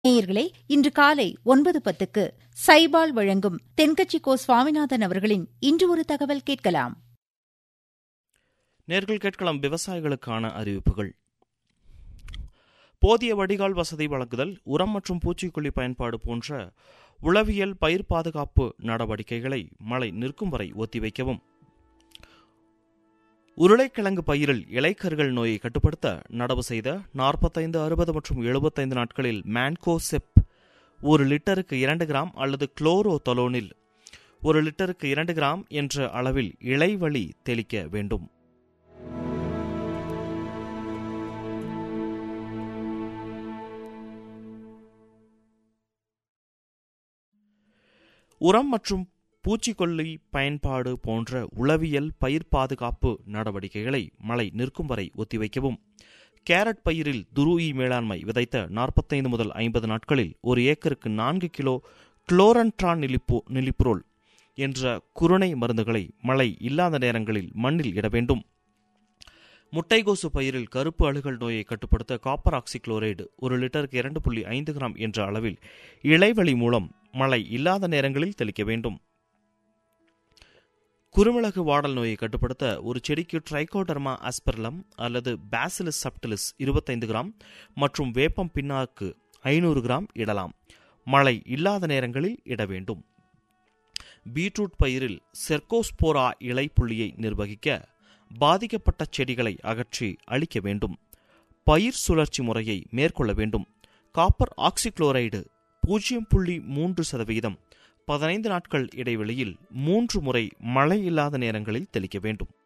நேயர்களே இன்று காலை ஒன்பது பத்துக்கு சைபால் வழங்கும் தென்கட்சி கோ சுவாமிநாதன் அவர்களின் இன்று ஒரு தகவல் கேட்கலாம் நேர்கள் கேட்கலாம் விவசாயிகளுக்கான அறிவிப்புகள் போதிய வடிகால் வசதி வழங்குதல் உரம் மற்றும் பூச்சிக்கொல்லி பயன்பாடு போன்ற உளவியல் பயிர் பாதுகாப்பு நடவடிக்கைகளை மழை நிற்கும் வரை ஒத்திவைக்கவும் உருளைக்கிழங்கு பயிரில் இலைக்கர்கள் நோயை கட்டுப்படுத்த நடவு செய்த நாற்பத்தைந்து அறுபது மற்றும் எழுபத்தைந்து நாட்களில் மேன்கோ செப் ஒரு லிட்டருக்கு இரண்டு கிராம் அல்லது குளோரோ தொலோனில் ஒரு லிட்டருக்கு இரண்டு கிராம் என்ற அளவில் இலைவழி தெளிக்க வேண்டும் உரம் மற்றும் பூச்சிக்கொல்லி பயன்பாடு போன்ற உளவியல் பயிர் பாதுகாப்பு நடவடிக்கைகளை மழை நிற்கும் வரை ஒத்திவைக்கவும் கேரட் பயிரில் துருயி மேலாண்மை விதைத்த நாற்பத்தைந்து முதல் ஐம்பது நாட்களில் ஒரு ஏக்கருக்கு நான்கு கிலோ குளோரன்ட்ரான் நிலிப்போ நிலிப்ரோல் என்ற குருணை மருந்துகளை மழை இல்லாத நேரங்களில் மண்ணில் இட வேண்டும் முட்டைகோசு பயிரில் கருப்பு அழுகல் நோயை கட்டுப்படுத்த காப்பர் ஆக்சிக்ளோரைடு ஒரு லிட்டருக்கு இரண்டு புள்ளி ஐந்து கிராம் என்ற அளவில் இலைவழி மூலம் மழை இல்லாத நேரங்களில் தெளிக்க வேண்டும் குறுமிளகு வாடல் நோயை கட்டுப்படுத்த ஒரு செடிக்கு ட்ரைகோடர்மா ஆஸ்பெர்லம் அல்லது பேசிலிஸ் சப்டிலிஸ் இருபத்தைந்து கிராம் மற்றும் வேப்பம் பின்னாக்கு ஐநூறு கிராம் இடலாம் மழை இல்லாத நேரங்களில் இட வேண்டும் பீட்ரூட் பயிரில் செர்கோஸ்போரா இலைப்புள்ளியை நிர்வகிக்க பாதிக்கப்பட்ட செடிகளை அகற்றி அழிக்க வேண்டும் பயிர் சுழற்சி முறையை மேற்கொள்ள வேண்டும் காப்பர் ஆக்சிக்ளோரைடு பூஜ்ஜியம் புள்ளி மூன்று சதவிகிதம் பதினைந்து நாட்கள் இடைவெளியில் மூன்று முறை மழை இல்லாத நேரங்களில் தெளிக்க வேண்டும்